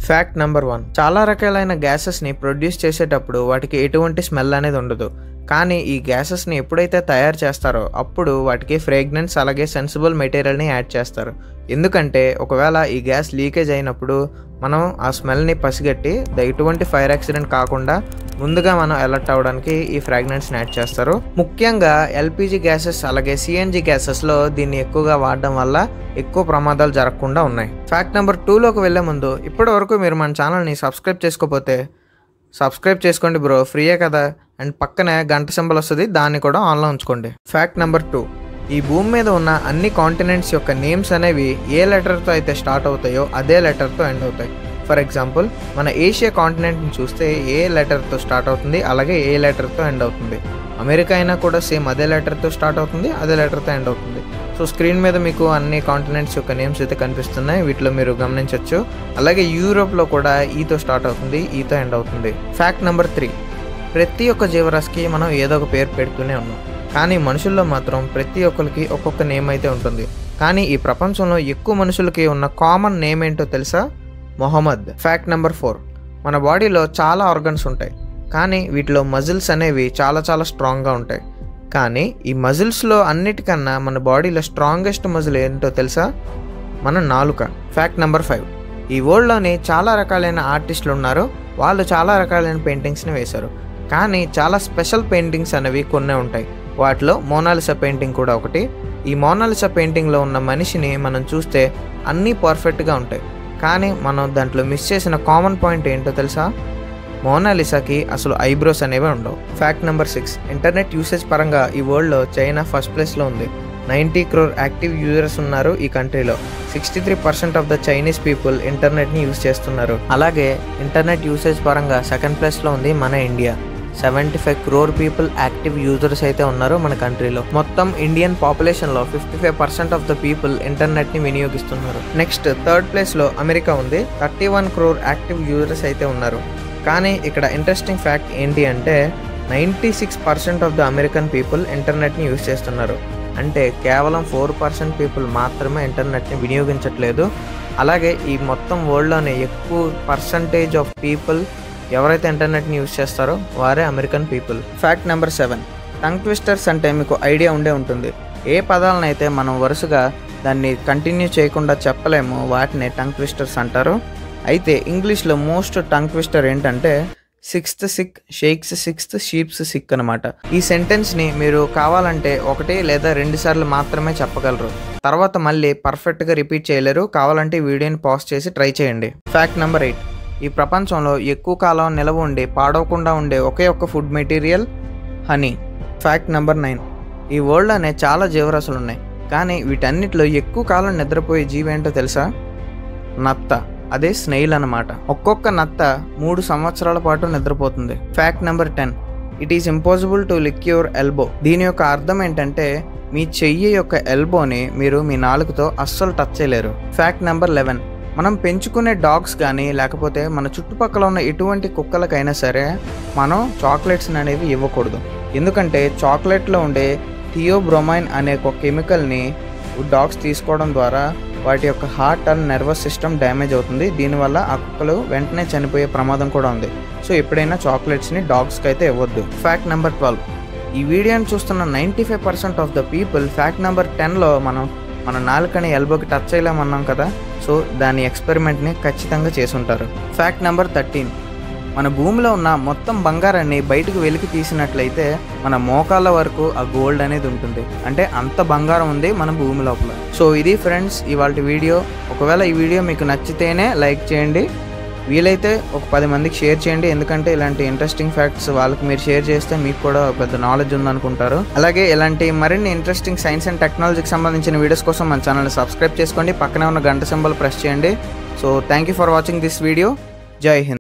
fact number one చాలా రకాలైన గ్యాసెస్ని produce చేసేటప్పుడు వాటికి ఎటువంటి స్మెల్ అనేది ఉండదు కానీ ఈ గ్యాసెస్ని ఎప్పుడైతే తయారు చేస్తారో అప్పుడు వాటికి ఫ్రేగ్నెన్స్ అలాగే సెన్సిబుల్ మెటీరియల్ని యాడ్ చేస్తారు ఎందుకంటే ఒకవేళ ఈ గ్యాస్ లీకేజ్ అయినప్పుడు మనం ఆ స్మెల్ని పసిగట్టి ద- ఎటువంటి ఫైర్ యాక్సిడెంట్ కాకుండా ముందుగా మనం అలర్ట్ అవ్వడానికి ఈ ఫ్రాగ్రెన్స్ని యాడ్ చేస్తారు ముఖ్యంగా ఎల్పిజి గ్యాసెస్ అలాగే సిఎన్జి గ్యాసెస్లో దీన్ని ఎక్కువగా వాడడం వల్ల ఎక్కువ ప్రమాదాలు జరగకుండా ఉన్నాయి ఫ్యాక్ట్ నెంబర్ టూలోకి వెళ్ళే ముందు ఇప్పటి వరకు మీరు మన ఛానల్ని సబ్స్క్రైబ్ చేసుకోకపోతే సబ్స్క్రైబ్ చేసుకోండి బ్రో ఫ్రీయే కదా అండ్ పక్కనే గంట సింబల్ వస్తుంది దాన్ని కూడా ఆన్లో ఉంచుకోండి ఫ్యాక్ట్ నెంబర్ టూ ఈ భూమి మీద ఉన్న అన్ని కాంటినెంట్స్ యొక్క నేమ్స్ అనేవి ఏ లెటర్తో అయితే స్టార్ట్ అవుతాయో అదే లెటర్తో ఎండ్ అవుతాయి ఫర్ ఎగ్జాంపుల్ మన ఏషియా కాంటినెంట్ని చూస్తే ఏ లెటర్తో స్టార్ట్ అవుతుంది అలాగే ఏ లెటర్తో ఎండ్ అవుతుంది అమెరికా అయినా కూడా సేమ్ అదే లెటర్తో స్టార్ట్ అవుతుంది అదే లెటర్తో ఎండ్ అవుతుంది సో స్క్రీన్ మీద మీకు అన్ని కాంటినెంట్స్ యొక్క నేమ్స్ అయితే కనిపిస్తున్నాయి వీటిలో మీరు గమనించవచ్చు అలాగే యూరోప్లో కూడా ఈతో స్టార్ట్ అవుతుంది ఈతో ఎండ్ అవుతుంది ఫ్యాక్ట్ నెంబర్ త్రీ ప్రతి ఒక్క జీవరాశికి మనం ఏదో ఒక పేరు పెడుతూనే ఉన్నాం కానీ మనుషుల్లో మాత్రం ప్రతి ఒక్కరికి ఒక్కొక్క నేమ్ అయితే ఉంటుంది కానీ ఈ ప్రపంచంలో ఎక్కువ మనుషులకి ఉన్న కామన్ నేమ్ ఏంటో తెలుసా మొహమ్మద్ ఫ్యాక్ట్ నెంబర్ ఫోర్ మన బాడీలో చాలా ఆర్గన్స్ ఉంటాయి కానీ వీటిలో మజిల్స్ అనేవి చాలా చాలా స్ట్రాంగ్గా ఉంటాయి కానీ ఈ మజిల్స్లో అన్నిటికన్నా మన బాడీలో స్ట్రాంగెస్ట్ మజిల్ ఏంటో తెలుసా మన నాలుక ఫ్యాక్ట్ నెంబర్ ఫైవ్ ఈ వరల్డ్లోని చాలా రకాలైన ఆర్టిస్టులు ఉన్నారు వాళ్ళు చాలా రకాలైన పెయింటింగ్స్ని వేశారు కానీ చాలా స్పెషల్ పెయింటింగ్స్ అనేవి కొన్ని ఉంటాయి వాటిలో మోనాలిసా పెయింటింగ్ కూడా ఒకటి ఈ మోనాలిసా పెయింటింగ్లో ఉన్న మనిషిని మనం చూస్తే అన్నీ పర్ఫెక్ట్గా ఉంటాయి కానీ మనం దాంట్లో మిస్ చేసిన కామన్ పాయింట్ ఏంటో తెలుసా మోనాలిసాకి అసలు ఐబ్రోస్ అనేవి ఉండవు fact number six internet usage పరంగా ఈ వరల్డ్లో చైనా ఫస్ట్ ప్లేస్లో ఉంది నైంటీ క్రోర్ యాక్టివ్ యూజర్స్ ఉన్నారు ఈ కంట్రీలో sixty three percent of the Chinese people ఇంటర్నెట్ని యూజ్ చేస్తున్నారు అలాగే ఇంటర్నెట్ యూసేజ్ పరంగా సెకండ్ ప్లేస్లో ఉంది మన India seventy five crore people active users అయితే ఉన్నారు మన కంట్రీలో మొత్తం ఇండియన్ పాపులేషన్లో fifty five percent of the people ఇంటర్నెట్ని వినియోగిస్తున్నారు నెక్స్ట్ థర్డ్ ప్లేస్లో అమెరికా ఉంది thirty one crore active users అయితే ఉన్నారు కానీ ఇక్కడ ఇంట్రెస్టింగ్ ఫ్యాక్ట్ ఏంటి అంటే ninety six percent of the American people ఇంటర్నెట్ని యూజ్ చేస్తున్నారు అంటే కేవలం ఫోర్ పర్సెంట్ పీపుల్ మాత్రమే ఇంటర్నెట్ని వినియోగించట్లేదు అలాగే ఈ మొత్తం వరల్డ్లోనే ఎక్కువ పర్సంటేజ్ ఆఫ్ పీపుల్ ఎవరైతే ఇంటర్నెట్ని యూజ్ చేస్తారో వారే American people fact number seven tongue twisters అంటే మీకు ఐడియా ఉండే ఉంటుంది ఏ పదాలను అయితే మనం వరుసగా దాన్ని కంటిన్యూ చేయకుండా చెప్పలేమో వాటిని టంగ్ ట్విస్టర్స్ అంటారు అయితే ఇంగ్లీష్లో మోస్ట్ టంగ్ ట్విస్టర్ ఏంటంటే sixth sick sheikh's sixth sheep's sick అనమాట ఈ సెంటెన్స్ని మీరు కావాలంటే ఒకటి లేదా రెండు సార్లు మాత్రమే చెప్పగలరు తర్వాత మళ్ళీ పర్ఫెక్ట్గా రిపీట్ చేయలేరు కావాలంటే ఈ వీడియోని పాజ్ చేసి ట్రై చేయండి ఫ్యాక్ట్ నెంబర్ ఎయిట్ ఈ ప్రపంచంలో ఎక్కువ కాలం నిలవ ఉండి పాడవకుండా ఉండే ఒకే ఒక్క food material honey fact number nine ఈ వరల్డ్లోనే చాలా జీవరాశులు ఉన్నాయి కానీ వీటన్నిటిలో ఎక్కువ కాలం నిద్రపోయే జీవి ఏంటో తెలుసా నత్త అదే స్నేయిల్ అన్నమాట ఒక్కొక్క నత్త మూడు సంవత్సరాల పాటు నిద్రపోతుంది fact number ten it is impossible to lick your elbow దీని యొక్క అర్థం ఏంటంటే మీ చెయ్యి యొక్క ఎల్బోని మీరు మీ నాలుగుతో అస్సలు టచ్ చేయలేరు ఫ్యాక్ట్ నెంబర్ లెవెన్ మనం పెంచుకునే డాగ్స్ కానీ లేకపోతే మన చుట్టుపక్కల ఉన్న ఎటువంటి కుక్కలకైనా సరే మనం చాక్లెట్స్ అనేవి ఇవ్వకూడదు ఎందుకంటే చాక్లెట్లో ఉండే థియోబ్రోమైన్ అనే ఒక కెమికల్ని డాగ్స్ తీసుకోవడం ద్వారా వాటి యొక్క heart and nervous system damage అవుతుంది దీనివల్ల ఆ కుక్కలు వెంటనే చనిపోయే ప్రమాదం కూడా ఉంది సో ఎప్పుడైనా చాక్లెట్స్ని డాగ్స్కి అయితే ఇవ్వద్దు ఫ్యాక్ట్ నెంబర్ ట్వెల్వ్ ఈ వీడియోని చూస్తున్న ninety five percent of the people fact number టెన్లో మనం మన నాలుకని ఎల్బోకి టచ్ చేయలేమన్నాం కదా సో దాని ఎక్స్పెరిమెంట్ని ఖచ్చితంగా చేసి ఉంటారు ఫ్యాక్ట్ నెంబర్ థర్టీన్ మన భూమిలో ఉన్న మొత్తం బంగారాన్ని బయటకు వెలికి తీసినట్లయితే మన మోకాళ్ళ వరకు ఆ గోల్డ్ అనేది ఉంటుంది అంటే అంత బంగారం ఉంది మన భూమి లోపల సో ఇది ఫ్రెండ్స్ ఇవాళ వీడియో ఒకవేళ ఈ వీడియో మీకు నచ్చితేనే లైక్ చేయండి వీలైతే ఒక పది మందికి షేర్ చేయండి ఎందుకంటే ఇలాంటి ఇంట్రెస్టింగ్ ఫ్యాక్ట్స్ వాళ్ళకి మీరు షేర్ చేస్తే మీకు కూడా పెద్ద నాలెడ్జ్ ఉందనుకుంటారు అలాగే ఇలాంటి మరిన్ని ఇంట్రెస్టింగ్ సైన్స్ అండ్ టెక్నాలజీకి సంబంధించిన వీడియోస్ కోసం మన ఛానల్ని సబ్స్క్రైబ్ చేసుకోండి పక్కనే ఉన్న గంట సింబల్ ప్రెస్ చేయండి so thank you for watching this video జై హింద్